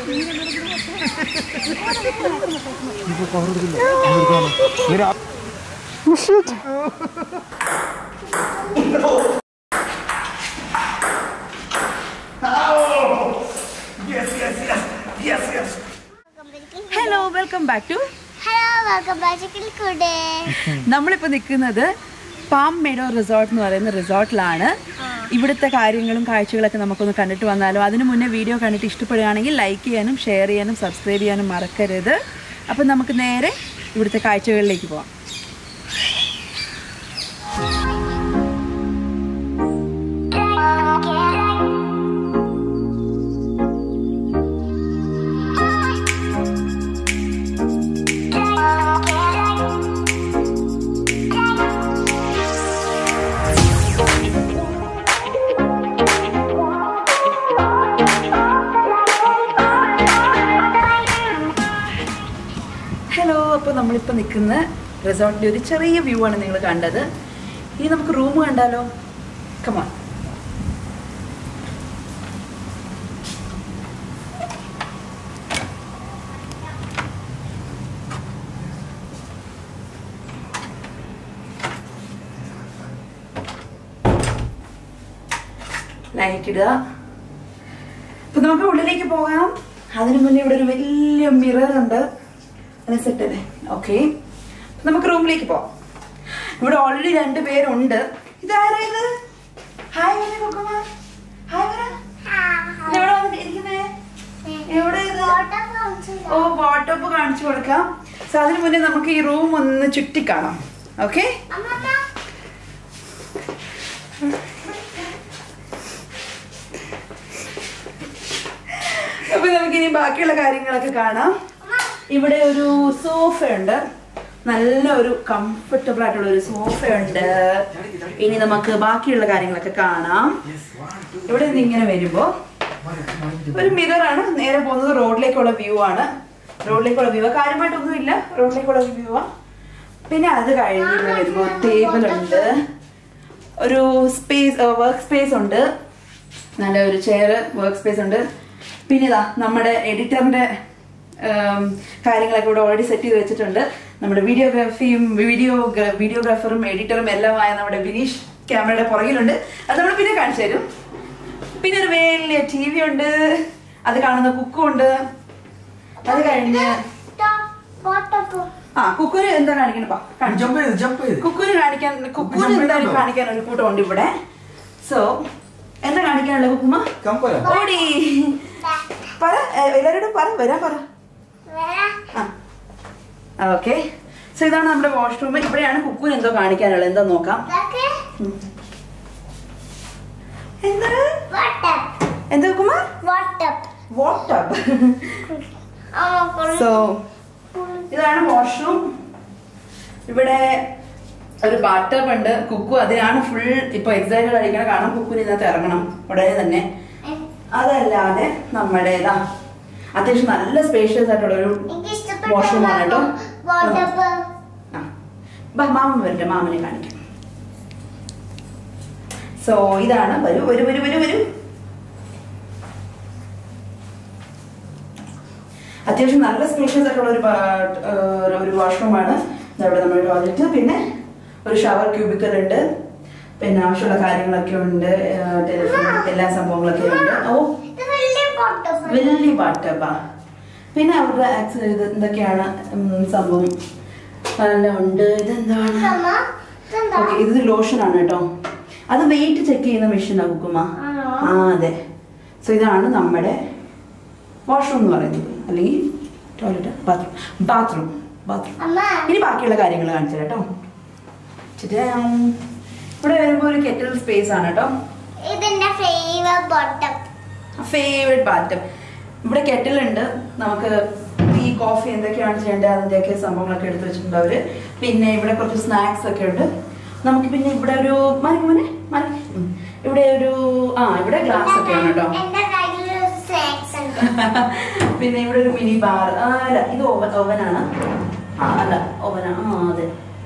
Hello welcome back to hello welcome back കൂടെ നമ്മളിപ്പോൾ നിൽക്കുന്നത് പാം മെഡോ റിസോർട്ട് എന്ന് പറയുന്ന റിസോർട്ടിലാണ് ഇവിടുത്തെ കാര്യങ്ങളും കാഴ്ചകളൊക്കെ നമുക്കൊന്ന് കണ്ടിട്ട് വന്നാലോ അതിനു മുന്നേ വീഡിയോ കണ്ടിട്ട് ഇഷ്ടപ്പെടുകയാണെങ്കിൽ ലൈക്ക് ചെയ്യാനും ഷെയർ ചെയ്യാനും സബ്സ്ക്രൈബ് ചെയ്യാനും മറക്കരുത് അപ്പം നമുക്ക് നേരെ ഇവിടുത്തെ കാഴ്ചകളിലേക്ക് പോവാം ഹലോ അപ്പോൾ നമ്മളിപ്പോൾ നിൽക്കുന്ന റിസോർട്ടിൻ്റെ ഒരു ചെറിയ വ്യൂ ആണ് നിങ്ങൾ കണ്ടത് ഇനി നമുക്ക് റൂം കണ്ടാലോ കമാ ലൈറ്റ് ഇടുക അപ്പൊ നമുക്ക് ഉള്ളിലേക്ക് പോകാം അതിനു മുന്നേ ഇവിടെ ഒരു വലിയ മിറർ ഉണ്ട് അത് സെറ്റ് അല്ലേ ഓക്കെ നമുക്ക് റൂമിലേക്ക് പോവാം ഇവിടെ ഓൾറെഡി രണ്ട് പേരുണ്ട് ഇതാരാ ഇത് ഹായ് വരെ കുക്കുമ ഹായ് വര എവിടെ വന്നിട്ട് ഇരിക്കുന്നേ എവിടെ ഇത് ഓ വാട്ടപ്പ് കാണിച്ചു കൊടുക്കാം സോ അതിനു മുന്നേ നമുക്ക് ഈ റൂം ഒന്ന് ചുറ്റിക്കാണാം ഓക്കെ അപ്പൊ നമുക്ക് ഇനി ബാക്കിയുള്ള കാര്യങ്ങളൊക്കെ കാണാം ഇവിടെ ഒരു സോഫ ഉണ്ട് നല്ല ഒരു കംഫർട്ടബിൾ ആയിട്ടുള്ള ഒരു സോഫ ഉണ്ട് ഇനി നമുക്ക് ബാക്കിയുള്ള കാര്യങ്ങളൊക്കെ കാണാം ഇവിടെ നിന്ന് ഇങ്ങനെ വരുമ്പോ ഒരു മിറർ ആണ് നേരെ പോകുന്നത് റോഡിലേക്കുള്ള വ്യൂ ആണ് റോഡിലേക്കുള്ള വ്യൂ കാര്യമായിട്ടൊന്നുമില്ല റോഡിലേക്കുള്ള വ്യൂ ആ പിന്നെ അത് കഴിഞ്ഞ് ഇവിടെ വരുമ്പോൾ ടേബിൾ ഉണ്ട് ഒരു സ്പേസ് വർക്ക് സ്പേസ് ഉണ്ട് നല്ല ഒരു ചെയർ വർക്ക് സ്പേസ് ഉണ്ട് പിന്നെ ഇതാ നമ്മുടെ എഡിറ്ററിന്റെ കാര്യങ്ങളൊക്കെ ഇവിടെ ഓൾറെഡി സെറ്റ് ചെയ്ത് വെച്ചിട്ടുണ്ട് നമ്മുടെ വീഡിയോഗ്രാഫിയും വീഡിയോ വീഡിയോഗ്രാഫറും എഡിറ്ററും എല്ലാമായ നമ്മുടെ ബിനീഷ് ക്യാമറയുടെ പുറകിലുണ്ട് അത് നമ്മൾ പിന്നെ കാണിച്ചു തരും പിന്നെ ഒരു വലിയ ടി വി ഉണ്ട് അത് കാണുന്ന കുക്കും ഉണ്ട് അത് കഴിഞ്ഞ് ആ കുക്കുന് എന്താ കാണിക്കണപ്പാ കാണിച്ചു ജമ്പ് ചെയ്ത് ജമ്പ് ചെയ്ത് കുക്കുന് കാണിക്കാൻ കുക്കുന് jump എന്തായാലും ചെയ്യണ്ടോ? കാണിക്കാൻ ഒരു കൂട്ടം ഉണ്ട് ഇവിടെ സോ എന്താ കാണിക്കാനുള്ള കുക്കുമ്മ കമ്പല ഓടി പറ ഏ, എല്ലാവരോടും പറ വരാൻ പറ ആ ഓക്കെ സോ ഇതാണ് നമ്മുടെ വാഷ്റൂം ഇവിടെയാണ് കുക്കുന് എന്തോ കാണിക്കാനുള്ളത് എന്താ നോക്കാം ഉം. എന്താ എന്താ കുക്കുമ്മ വാട്ടർ സോ ഇതാണ് വാഷ്റൂം ഇവിടെ ഒരു ബാട്ടപ്പ് ഉണ്ട് കുക്കു അതിനാണ് ഫുൾ ഇപ്പൊ എക്സൈറ്റഡ് ആയിരിക്കണം കാരണം കുക്കുന് ഇതിനകത്ത് ഇറങ്ങണം ഉടനെ തന്നെ അതല്ലാതെ നമ്മുടെ ഇതാ അത്യാവശ്യം നല്ല സ്പേഷ്യസ് ആയിട്ടുള്ള ഒരു വാഷ്റൂം ആണ് കേട്ടോ ആ. ബാ, മാമൻ വരട്ടെ മാമനെ കാണിക്കാം സോ ഇതാണ് വരൂ വരൂ വരൂ വരൂ വരൂ അത്യാവശ്യം നല്ല സ്പേഷ്യസ് ആയിട്ടുള്ള ഒരു ബാ- ഏർ ഒരു വാഷ്റൂമാണ് അവിടെ നമ്മുടെ ടോയ്ലറ്റ് പിന്നെ ഒരു ഷവർ ക്യൂബിക്കൽ ഉണ്ട് പിന്നെ ആവശ്യമുള്ള കാര്യങ്ങളൊക്കെ ഉണ്ട് ടെലിഫോൺ എല്ലാ സംഭവങ്ങളൊക്കെ ഉണ്ട് ഓ വലിയ പാട്ടപ്പാ പിന്നെ അവരുടെ ആക്സ് ഇത് എന്തൊക്കെയാണ് ഉം, സംഭവം എല്ലാം ഉണ്ട് ഇതെന്താണ് ഓക്കെ ഇത് ലോഷൻ ആണ് കേട്ടോ അത് വെയിറ്റ് ചെക്ക് ചെയ്യുന്ന മെഷീനാ കുക്കുമ്മ ആണോ? ആ അതെ സോ ഇതാണ് നമ്മുടെ വാഷ്റൂം എന്ന് പറയുന്നത് അല്ലെങ്കിൽ ടോയ്ലറ്റ് ബാത്റൂം ബാത്റൂം ബാത്റൂം ഇനി ബാക്കിയുള്ള കാര്യങ്ങൾ കാണിച്ചു കേട്ടോ ചിറ്റാം. ഇവിടെ വരുമ്പോൾ ഒരു കെറ്റിൽ സ്പേസ് ആണ് കേട്ടോ ഇതിന്റെ ഫേവർ ബോട്ടം ഫേവറേറ്റ് ബാറ്റം ഇവിടെ കെറ്റിലുണ്ട് നമുക്ക് ടീ കോഫി എന്തൊക്കെയാണ് ചെയ്യേണ്ടത് അതിൻ്റെയൊക്കെ സംഭവങ്ങളൊക്കെ എടുത്ത് വെച്ചിട്ടുണ്ട് അവര് പിന്നെ ഇവിടെ കുറച്ച് സ്നാക്സ് ഒക്കെ ഉണ്ട് നമുക്ക് പിന്നെ ഇവിടെ ഒരു മരി മോനെ മരി ഉം. ഇവിടെ ഒരു ആ ഇവിടെ ഗ്ലാസ് ഒക്കെയാണ് കേട്ടോ എന്റെ കയ്യിൽ സ്നാക്സ് ഉണ്ട് പിന്നെ ഇവിടെ ഒരു മിനി ബാർ ആ അല്ല ഇത് ഓവൻ ഓവനാണ് ആ അല്ല ഓവനാണ് ആ അതെ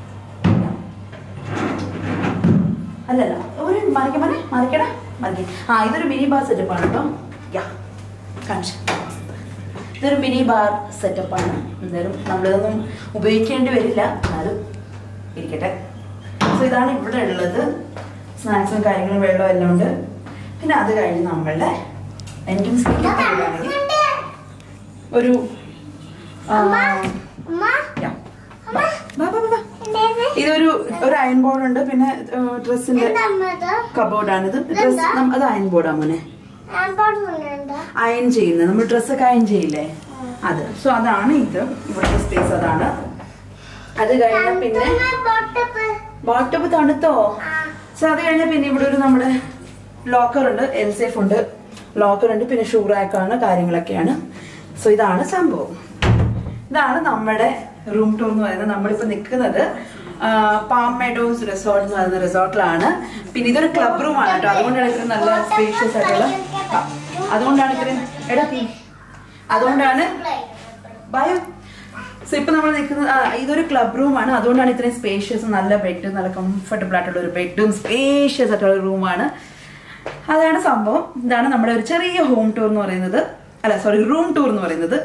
അല്ലല്ല ഒരു മറിക്ക മനെ മറിക്കടാ മറിക്ക ആ ഇതൊരു മിനി ബാർ സെറ്റപ്പ് ആണ് കേട്ടോ യാ കാണിച്ചു ഇതൊരു മിനി ബാർ സെറ്റപ്പാണ് എന്തായാലും നമ്മളിതൊന്നും ഉപയോഗിക്കേണ്ടി വരില്ല എന്നാലും ഇരിക്കട്ടെ സോ ഇതാണ് ഇവിടെ ഉള്ളത് സ്നാക്സും കാര്യങ്ങളും വെള്ളവും എല്ലാം ഉണ്ട് പിന്നെ അത് കഴിഞ്ഞ് നമ്മളുടെ എൻട്രൻസിലേക്ക് പോകുകയാണെങ്കിൽ ഒരു ആ, ഉമ്മ yeah. വാ, വാ, വാ, വാ. എന്തേത്? ഇതൊരു ഒരു അയൺ ബോർഡ് ഉണ്ട് പിന്നെ ഡ്രസ്സിന്റെ എന്താ അമ്മ ഇത്? കബോർഡാണിത് ഡ്രസ് അത് അയൺ ബോർഡാ മോനെ ഞാൻ പോകുന്നുണ്ടോ? അയൺ ചെയ്യുന്നത് നമ്മൾ ഡ്രസ്സൊക്കെ അയൺ ചെയ്യില്ലേ അത് സോ അതാണ് ഇത് ഇവിടുത്തെ സ്പേസ് അതാണ് അത് കഴിഞ്ഞ പിന്നെ ഉമ്മ പൊട്ടപ്പ്. വാട്ടപ്പ് തണുത്തോ ആ. സോ അത് കഴിഞ്ഞ പിന്നെ ഇവിടെ ഒരു നമ്മുടെ ലോക്കർ ഉണ്ട് എൽ സേഫ് ഉണ്ട് ലോക്കർ ഉണ്ട് പിന്നെ ഷൂ റാക്കാണ് കാര്യങ്ങളൊക്കെയാണ് സോ ഇതാണ് സംഭവം ഇതാണ് നമ്മുടെ റൂം ടൂർ എന്ന് പറയുന്നത് നമ്മളിപ്പോ നിൽക്കുന്നത് പാം മെഡോസ് റിസോർട്ട് എന്ന് പറയുന്ന റിസോർട്ടിലാണ് പിന്നെ ഇതൊരു ക്ലബ് റൂം ആണ് കേട്ടോ അതുകൊണ്ടാണ് ഇത്രയും നല്ല സ്പേഷ്യസ് ആയിട്ടുള്ള ആ, അതുകൊണ്ടാണ് ഇത്രയും എടാ തീ. അതുകൊണ്ടാണ് ബയോ സോ ഇപ്പൊ നമ്മൾ നിൽക്കുന്നത് ആ, ഇതൊരു ക്ലബ് റൂമാണ് അതുകൊണ്ടാണ് ഇത്രയും സ്പേഷ്യസ് നല്ല ബെഡ് നല്ല കംഫർട്ടബിൾ ആയിട്ടുള്ള ഒരു ബെഡും സ്പേഷ്യസ് ആയിട്ടുള്ള ഒരു റൂമാണ് അതാണ് സംഭവം ഇതാണ് നമ്മുടെ ഒരു ചെറിയ ഹോം ടൂർ എന്ന് പറയുന്നത് അല്ല സോറി റൂം ടൂർ എന്ന് പറയുന്നത്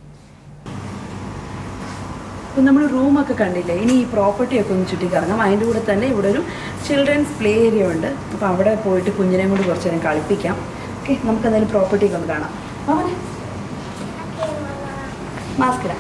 നമ്മൾ റൂമൊക്കെ കണ്ടില്ലേ ഇനി ഈ പ്രോപ്പർട്ടി ഒക്കെ ഒന്ന് ചുറ്റി കറങ്ങാം അതിൻ്റെ കൂടെ തന്നെ ഇവിടെ ഒരു ചിൽഡ്രൻസ് പ്ലേ ഏരിയ ഉണ്ട് അപ്പോൾ അവിടെ പോയിട്ട് കുഞ്ഞിനെ കൊണ്ട് കുറച്ച് നേരം കളിപ്പിക്കാം ഓക്കെ നമുക്ക് എന്തായാലും പ്രോപ്പർട്ടി ഒക്കെ ഒന്ന് കാണാം അവനെ മാസ്ക് ഇടാം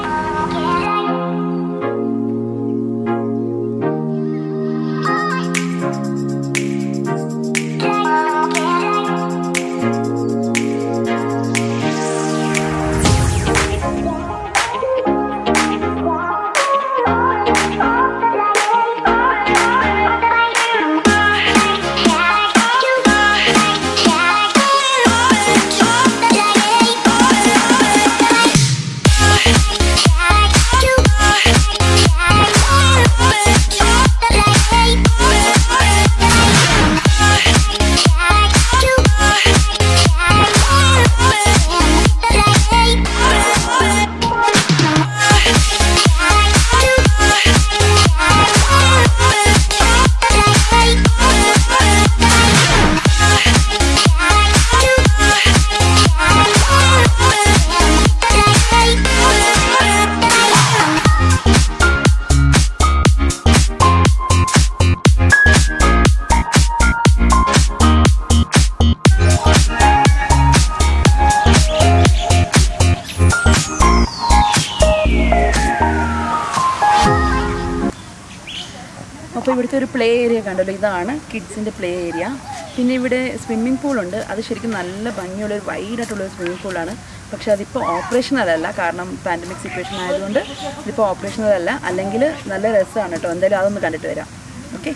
അപ്പോൾ ഇവിടുത്തെ ഒരു പ്ലേ ഏരിയ കണ്ടല്ലോ ഇതാണ് കിഡ്സിൻ്റെ പ്ലേ ഏരിയ പിന്നെ ഇവിടെ സ്വിമ്മിംഗ് പൂളുണ്ട് അത് ശരിക്കും നല്ല ഭംഗിയുള്ള ഒരു വൈഡായിട്ടുള്ള ഒരു സ്വിമ്മിംഗ് പൂളാണ് പക്ഷേ അതിപ്പോൾ ഓപ്പറേഷണലല്ല കാരണം പാൻഡമിക് സിറ്റുവേഷൻ ആയതുകൊണ്ട് ഇതിപ്പോൾ ഓപ്പറേഷണലല്ല അല്ലെങ്കിൽ നല്ല രസമാണ് കേട്ടോ എന്തായാലും അതൊന്ന് കണ്ടിട്ട് വരാം ഓക്കെ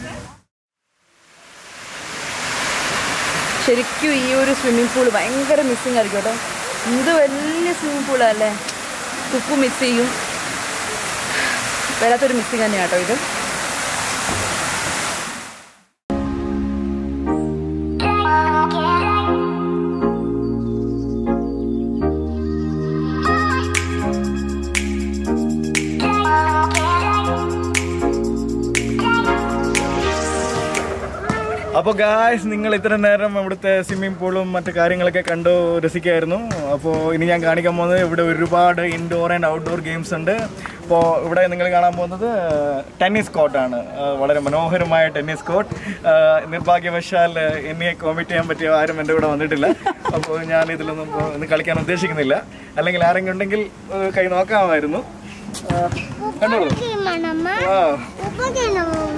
ശരിക്കും ഈ ഒരു സ്വിമ്മിംഗ് പൂൾ ഭയങ്കര മിസ്സിങ് ആയിരിക്കും കേട്ടോ ഇത് വലിയ സ്വിമ്മിംഗ് പൂളല്ലേ തുപ്പു മിസ് ചെയ്യും വരാത്തൊരു മിസ്സിങ് തന്നെയാണ് കേട്ടോ ഇത് അപ്പോൾ ഗായ്സ് നിങ്ങൾ ഇത്ര നേരം ഇവിടുത്തെ സ്വിമ്മിംഗ് പൂളും മറ്റു കാര്യങ്ങളൊക്കെ കണ്ടു രസിക്കായിരുന്നു അപ്പോൾ ഇനി ഞാൻ കാണിക്കാൻ പോകുന്നത് ഇവിടെ ഒരുപാട് ഇൻഡോർ ആൻഡ് ഔട്ട്ഡോർ ഗെയിംസ് ഉണ്ട് അപ്പോൾ ഇവിടെ നിങ്ങൾ കാണാൻ പോകുന്നത് ടെന്നീസ് കോർട്ടാണ് വളരെ മനോഹരമായ ടെന്നീസ് കോർട്ട് നിർഭാഗ്യവശാൽ എന്നെ കോമിറ്റ് ചെയ്യാൻ പറ്റിയ ആരും എൻ്റെ കൂടെ വന്നിട്ടില്ല അപ്പോൾ ഞാൻ ഇതിലൊന്നും ഇപ്പോൾ ഇന്ന് കളിക്കാൻ ഉദ്ദേശിക്കുന്നില്ല അല്ലെങ്കിൽ ആരെങ്കിലും ഉണ്ടെങ്കിൽ ഏഹ്, കൈ നോക്കാമായിരുന്നു ആ, കണ്ടോളൂ മണമ്മ ആ ഉപ്പ് തിന്നമ്മ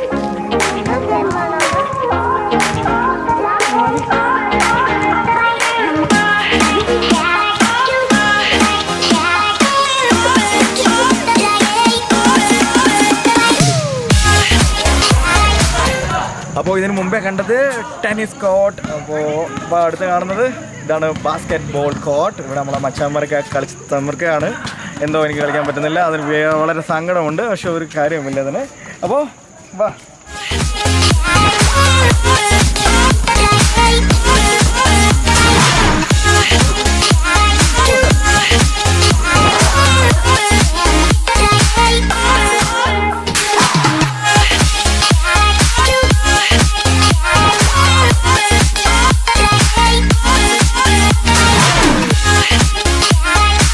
അപ്പോൾ ഇതിന് മുമ്പേ കണ്ടത് ടെന്നീസ് കോർട്ട് അപ്പോൾ ഇപ്പോൾ അടുത്ത് കാണുന്നത് ഇതാണ് ബാസ്കറ്റ് ബോൾ കോർട്ട് ഇവിടെ നമ്മളെ മച്ചാന്മാരൊക്കെ കളിച്ച് തമ്മർക്കാണ് എന്തോ എനിക്ക് കളിക്കാൻ പറ്റുന്നില്ല അതിന് വേ- വളരെ സങ്കടമുണ്ട് പക്ഷെ ഒരു കാര്യവുമില്ല അതിന് അപ്പോൾ വാ Hey!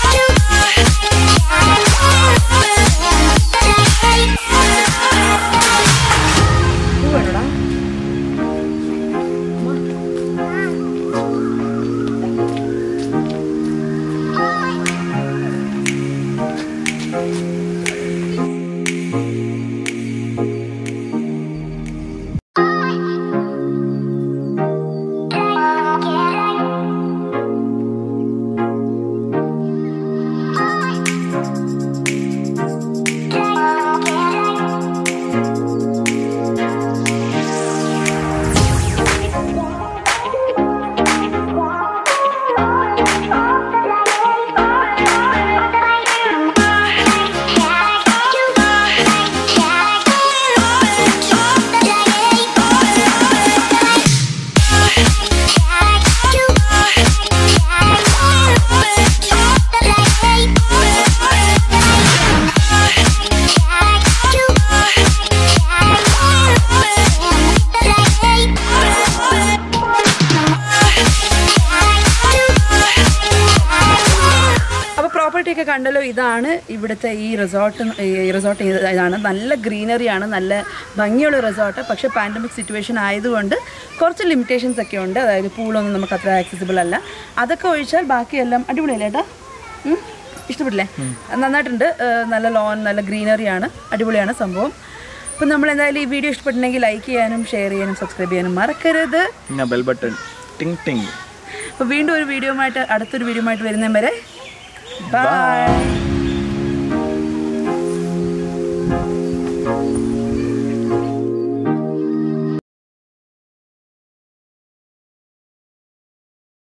കണ്ടല്ലോ ഇതാണ് ഇവിടുത്തെ ഈ റിസോർട്ട് ഈ റിസോർട്ട് ഇതാണ് നല്ല ഗ്രീനറിയാണ് നല്ല ഭംഗിയുള്ള റിസോർട്ട് പക്ഷേ പാൻഡമിക് സിറ്റുവേഷൻ ആയതുകൊണ്ട് കുറച്ച് ലിമിറ്റേഷൻസ് ഒക്കെ ഉണ്ട് അതായത് പൂളൊന്നും നമുക്ക് അത്ര ആക്സസിബിൾ അല്ല അതൊക്കെ ഒഴിച്ചാൽ ബാക്കിയെല്ലാം അടിപൊളിയല്ലേ ഏട്ടാ ഉം? ഇഷ്ടപ്പെട്ടില്ലേ നന്നായിട്ടുണ്ട് ഏഹ് നല്ല ലോൺ നല്ല ഗ്രീനറിയാണ് അടിപൊളിയാണ് സംഭവം അപ്പം നമ്മൾ എന്തായാലും ഈ വീഡിയോ ഇഷ്ടപ്പെട്ടിട്ടുണ്ടെങ്കിൽ ലൈക്ക് ചെയ്യാനും ഷെയർ ചെയ്യാനും സബ്സ്ക്രൈബ് ചെയ്യാനും മറക്കരുത് പിന്നെ ബെൽ ബട്ടൺ ടിങ് ടിങ് അപ്പോൾ വീണ്ടും ഒരു വീഡിയോ ആയിട്ട് അടുത്തൊരു വീഡിയോ ആയിട്ട് വരുന്നവരെ ബൈ